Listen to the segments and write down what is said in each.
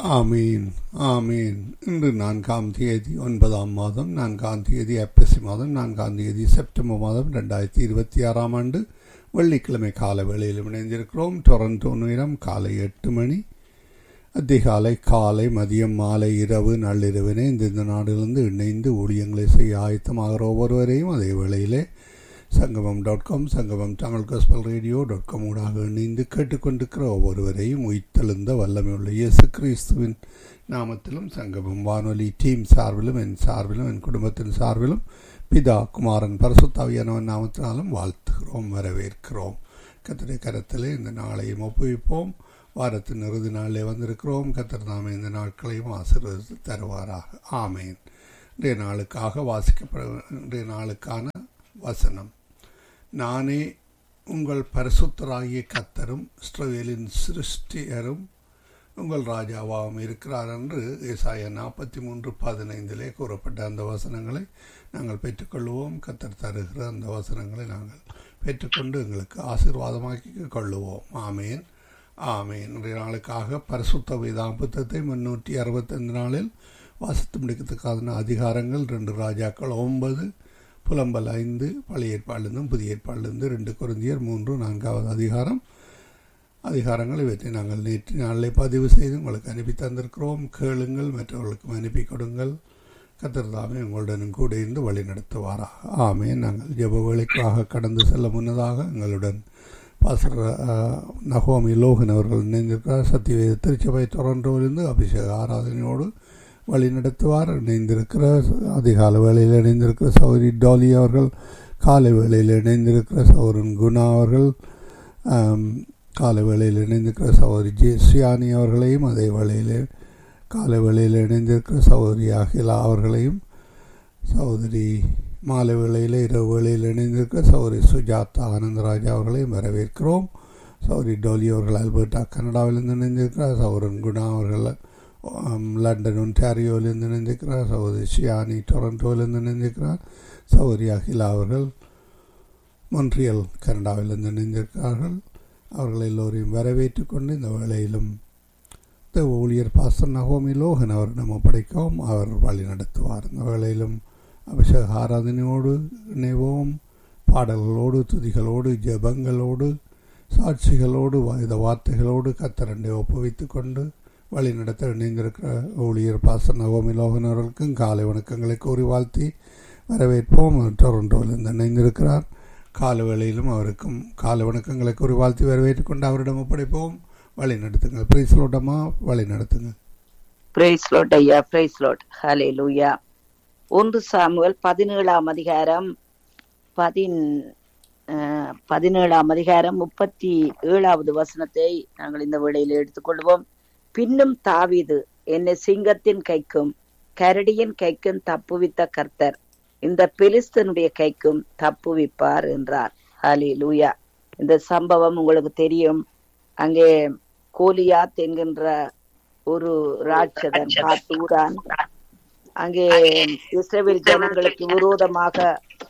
ஆமீன் ஆமீன் இன்று நான்காம் தேதி ஒன்பதாம் மாதம் நான்காம் தேதி ஐப்பசி மாதம் நான்காம் தேதி செப்டம்பர் மாதம் ரெண்டாயிரத்தி இருபத்தி ஆறாம் ஆண்டு வெள்ளிக்கிழமை கால வேளையில் இணைந்திருக்கிறோம் டொரண்டோ நேரம் காலை எட்டு மணி அதிகாலை காலை மதியம் மாலை இரவு நள்ளிரவினை இந்தந்த நாடுகளிலிருந்து இணைந்து ஊழியங்களை செய்ய ஆயத்தமாகிற ஒவ்வொருவரையும் அதே வேளையிலே சங்கமம் dot com Sangamam Tamil gospel radio dot com ஊடாக இணைந்து கேட்டுக்கொண்டிருக்கிற ஒவ்வொருவரையும் உயிர்த்தெழுந்த வல்லமையுள்ள இயேசு கிறிஸ்துவின் நாமத்திலும் சங்கமம் வானொலி டீம் சார்பிலும் என் சார்பிலும் என் குடும்பத்தின் சார்பிலும் பிதா குமாரன் பரசுத்தாவியானவன் நாமத்தினாலும் வாழ்த்துகிறோம் வரவேற்கிறோம் கத்திரை கரத்திலே இந்த நாளையும் ஒப்புவிப்போம் வாரத்தின் இறுதி நாளிலே வந்திருக்கிறோம் கத்தர் நாம இந்த நாட்களையும் ஆசீர்வதித்து தருவாராக ஆமேன் இன்றைய நாளுக்காக வாசிக்கப்பட இன்றைய நாளுக்கான வசனம் நானே உங்கள் பரிசுத்தராகிய கத்தரும் இஸ்ரவேலின் சிருஷ்டியரும் உங்கள் ராஜாவாகவும் இருக்கிறார் என்று ஏசாய நாற்பத்தி மூன்று பதினைந்திலே கூறப்பட்ட அந்த வசனங்களை நாங்கள் பெற்றுக்கொள்வோம் கத்தர் தருகிற அந்த வசனங்களை நாங்கள் பெற்றுக்கொண்டு எங்களுக்கு ஆசீர்வாதமாக்கி கொள்ளுவோம் ஆமேன் ஆமேன் இன்றைய நாளுக்காக பரிசுத்த வேதாம் புத்தகத்தை முன்னூற்றி அறுபத்தைந்து நாளில் வாசித்து முடிக்கிறதுக்கான அதிகாரங்கள் ரெண்டு ராஜாக்கள் ஒன்பது புலம்பல் ஐந்து பழைய ஏற்பாடிலிருந்தும் புதிய ஏற்பாடிலிருந்து ரெண்டு குருந்தியர் மூன்று நான்காவது அதிகாரம் அதிகாரங்கள் இவற்றை நாங்கள் நேற்று நாளிலே பதிவு செய்து உங்களுக்கு அனுப்பி தந்திருக்கிறோம் கேளுங்கள் மற்றவர்களுக்கும் அனுப்பி கொடுங்கள் கத்திரதாமே உங்களுடனும் கூட இருந்து வழி நடத்துவாராக ஆமே நாங்கள் ஜெப வேலைக்காக கடந்து செல்ல முன்னதாக எங்களுடன் பாசர் நகோமி லோகன் அவர்கள் இணைந்திருக்கிறார் சத்தியவேத திருச்சபை டொரண்டோவிலிருந்து அபிஷேக ஆராதனையோடு வழி நடத்துவார் இணைந்திருக்கிற அதிகால வேளையில் இணைந்திருக்கிற சௌரி டாலி அவர்கள் காலை வேளையில் இணைந்திருக்கிற சௌரன் குணா அவர்கள் காலை வேளையில் இணைந்திருக்கிற சௌரி ஜே சியானி அவர்களையும் அதே வேளையில் காலை வேளையில் இணைந்திருக்கிற சௌரி அகிலா அவர்களையும் சௌதரி மாலை வேளையில் இரவு வேளையில் இணைந்திருக்கிற சௌரி சுஜாதா ஆனந்தராஜா அவர்களையும் வரவேற்கிறோம் சௌரி டோலி அவர்கள் அல்பர்டா கனடாவிலிருந்து இணைந்திருக்கிறார் சௌரன் குணா அவர்கள் லண்டன் ஒன்டாரியோவிலிருந்து இணைந்திருக்கிறார் சகோதரி ஷியானி டொரண்டோவிலிருந்து இணைந்திருக்கிறார் சகோதரி அகிலா அவர்கள் மொன்றியல் கனடாவிலிருந்து இணைந்திருக்கிறார்கள் அவர்கள் எல்லோரையும் வரவேற்று கொண்டு இந்த வேளையிலும் இந்த ஊழியர் பாஸ்டர் நகோமி லோகன் அவரிடம் ஒப்படைக்கவும் அவர் வழி நடத்துவார் இந்த வேளையிலும் அபிஷேக ஆராதனையோடு இணைவோம் பாடல்களோடு துதிகளோடு ஜபங்களோடு சாட்சிகளோடு இந்த வார்த்தைகளோடு கத்தரண்டை ஒப்புவித்து கொண்டு வழி நடத்த இணைந்திருக்கிற ஊழியர் பாச நவோமி லோகன் அவர்களுக்கும் காலை வணக்கங்களை கூறி வாழ்த்தி வரவேற்போம் டொரண்டோவிலிருந்து இணைந்திருக்கிறார் கால வேளையிலும் அவருக்கும் காலை வணக்கங்களை கூறி வாழ்த்தி வரவேற்றுக் கொண்டு அவரிடம் ஒப்படைப்போம் வழி நடத்துங்க பிரைஸ் லோட்டமா வழி நடத்துங்க பிரைஸ் லோட் ஐயா பிரைஸ் லோட் ஹலே லூயா ஒன்று சாமுவல் பதினேழாம் அதிகாரம் பதின் பதினேழாம் அதிகாரம் முப்பத்தி ஏழாவது வசனத்தை நாங்கள் இந்த வேளையில் எடுத்துக்கொள்வோம் பின்னும் தாவிது என்னை சிங்கத்தின் கைக்கும் கரடியின் கைக்கும் தப்புவித்த கர்த்தர் இந்த பெலிஸ்தனுடைய கைக்கும் தப்புவிப்பார் என்றார் ஹலி லூயா இந்த சம்பவம் உங்களுக்கு தெரியும் அங்கே கோலியாத் என்கின்ற ஒரு ராட்சதன் காத்தூரான் அங்கே இஸ்ரேல் ஜனங்களுக்கு விரோதமாக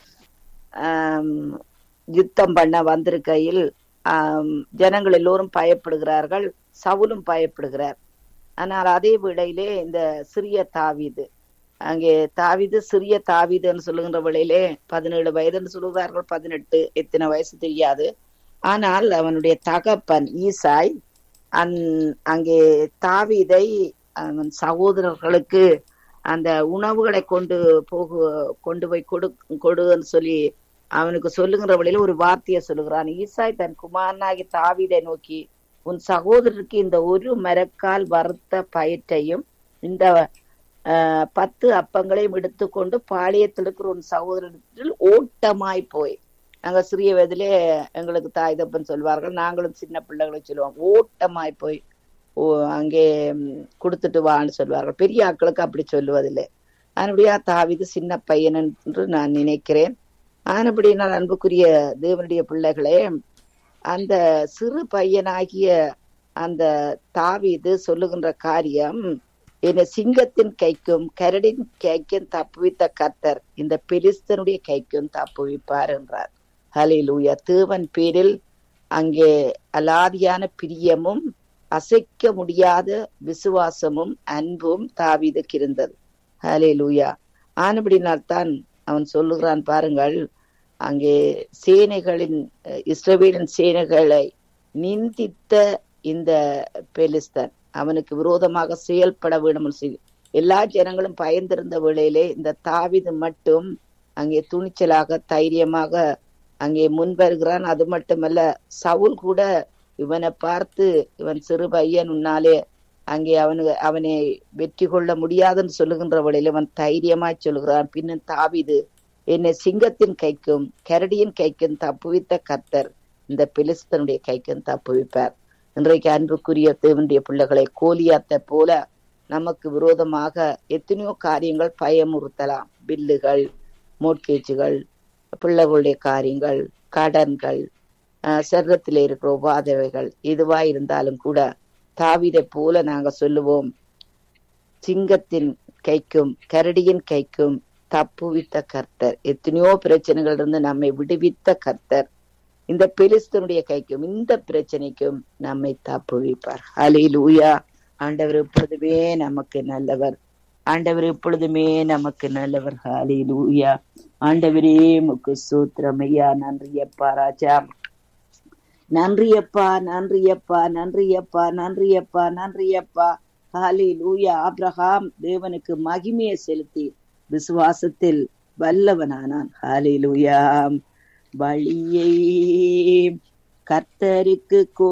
யுத்தம் பண்ண வந்திருக்கையில் ஜனங்கள் எல்லோரும் பயப்படுகிறார்கள் சவுலும் பயப்படுகிறார் ஆனால் அதே வேளையிலே இந்த சிறிய தாவிது அங்கே தாவிது சிறிய தாவிதுன்னு சொல்லுகின்ற வேளையிலே பதினேழு வயதுன்னு சொல்லுகிறார்கள் பதினெட்டு எத்தனை வயசு தெரியாது ஆனால் அவனுடைய தகப்பன் ஈசாய் அந் அங்கே தாவிதை அவன் சகோதரர்களுக்கு அந்த உணவுகளை கொண்டு போகு கொண்டு போய் கொடு கொடுன்னு சொல்லி அவனுக்கு சொல்லுகிற வழியில ஒரு வார்த்தையை சொல்லுகிறான் ஈசாய் தன் குமாரனாகி தாவிதை நோக்கி உன் சகோதரருக்கு இந்த ஒரு மரக்கால் வறுத்த பயிற்றையும் இந்த பத்து அப்பங்களையும் எடுத்துக்கொண்டு பாளையத்தில் இருக்கிற உன் சகோதரத்தில் ஓட்டமாய் போய் நாங்க சிறிய வயதிலே எங்களுக்கு தாய் தப்பன் சொல்வார்கள் நாங்களும் சின்ன பிள்ளைகளை சொல்லுவோம் ஓட்டமாய் போய் ஓ அங்கே கொடுத்துட்டு வான்னு சொல்வார்கள் பெரிய ஆட்களுக்கு அப்படி சொல்லுவதில்லை அதனுடைய தாவிது சின்ன பையன் என்று நான் நினைக்கிறேன் ஆனபடி நான் அன்புக்குரிய தேவனுடைய பிள்ளைகளே அந்த சிறு பையனாகிய அந்த தாவிது சொல்லுகின்ற காரியம் என்னை சிங்கத்தின் கைக்கும் கரடின் கைக்கும் தப்புவித்த கர்த்தர் இந்த பெலிஸ்தனுடைய கைக்கும் தப்புவிப்பார் என்றார் ஹலிலூயா தேவன் பேரில் அங்கே அலாதியான பிரியமும் அசைக்க முடியாத விசுவாசமும் அன்பும் தாவீதுக்கு இருந்தது ஹலே லூயா ஆனபடினால்தான் அவன் சொல்லுகிறான் பாருங்கள் அங்கே சேனைகளின் இஸ்ரவேலின் சேனைகளை நிந்தித்த இந்த பெலிஸ்தன் அவனுக்கு விரோதமாக செயல்பட வேண்டும் எல்லா ஜனங்களும் பயந்திருந்த வேளையிலே இந்த தாவிது மட்டும் அங்கே துணிச்சலாக தைரியமாக அங்கே முன் வருகிறான் அது மட்டுமல்ல சவுல் கூட இவனை பார்த்து இவன் சிறு பையன் உன்னாலே அங்கே அவனு அவனை வெற்றி கொள்ள முடியாதுன்னு சொல்லுகின்ற வழியில் அவன் தைரியமாய் சொல்லுகிறான் பின்னும் தாவிது என்னை சிங்கத்தின் கைக்கும் கரடியின் கைக்கும் தப்புவித்த கர்த்தர் இந்த பிலிஸ்தனுடைய கைக்கும் தப்புவிப்பார் இன்றைக்கு அன்புக்குரிய தேவனுடைய பிள்ளைகளை கோலியாத்த போல நமக்கு விரோதமாக எத்தனையோ காரியங்கள் பயமுறுத்தலாம் பில்லுகள் மோட்கேஜுகள் பிள்ளைகளுடைய காரியங்கள் கடன்கள் சர்வத்தில் இருக்கிற உபாதவைகள் எதுவா இருந்தாலும் கூட தாவிதை போல நாங்க சொல்லுவோம் சிங்கத்தின் கைக்கும் கரடியின் கைக்கும் தப்புவித்த கர்த்தர் எத்தனையோ பிரச்சனைகள் இருந்து நம்மை விடுவித்த கர்த்தர் இந்த பெலிஸ்தனுடைய கைக்கும் இந்த பிரச்சனைக்கும் நம்மை தப்புவிப்பார் அலையில் ஊயா ஆண்டவர் எப்பொழுதுமே நமக்கு நல்லவர் ஆண்டவர் எப்பொழுதுமே நமக்கு நல்லவர் ஹாலில் ஊயா ஆண்டவரே முக்கு சூத்திரம் ஐயா நன்றியப்பா ராஜா நன்றியப்பா நன்றியப்பா நன்றியப்பா நன்றியப்பா நன்றியப்பா ஹாலி லூயா ஆப்ரஹாம் தேவனுக்கு மகிமையை செலுத்தி விசுவாசத்தில் வல்லவனானான் ஹாலி லூயா வழியை கர்த்தருக்கு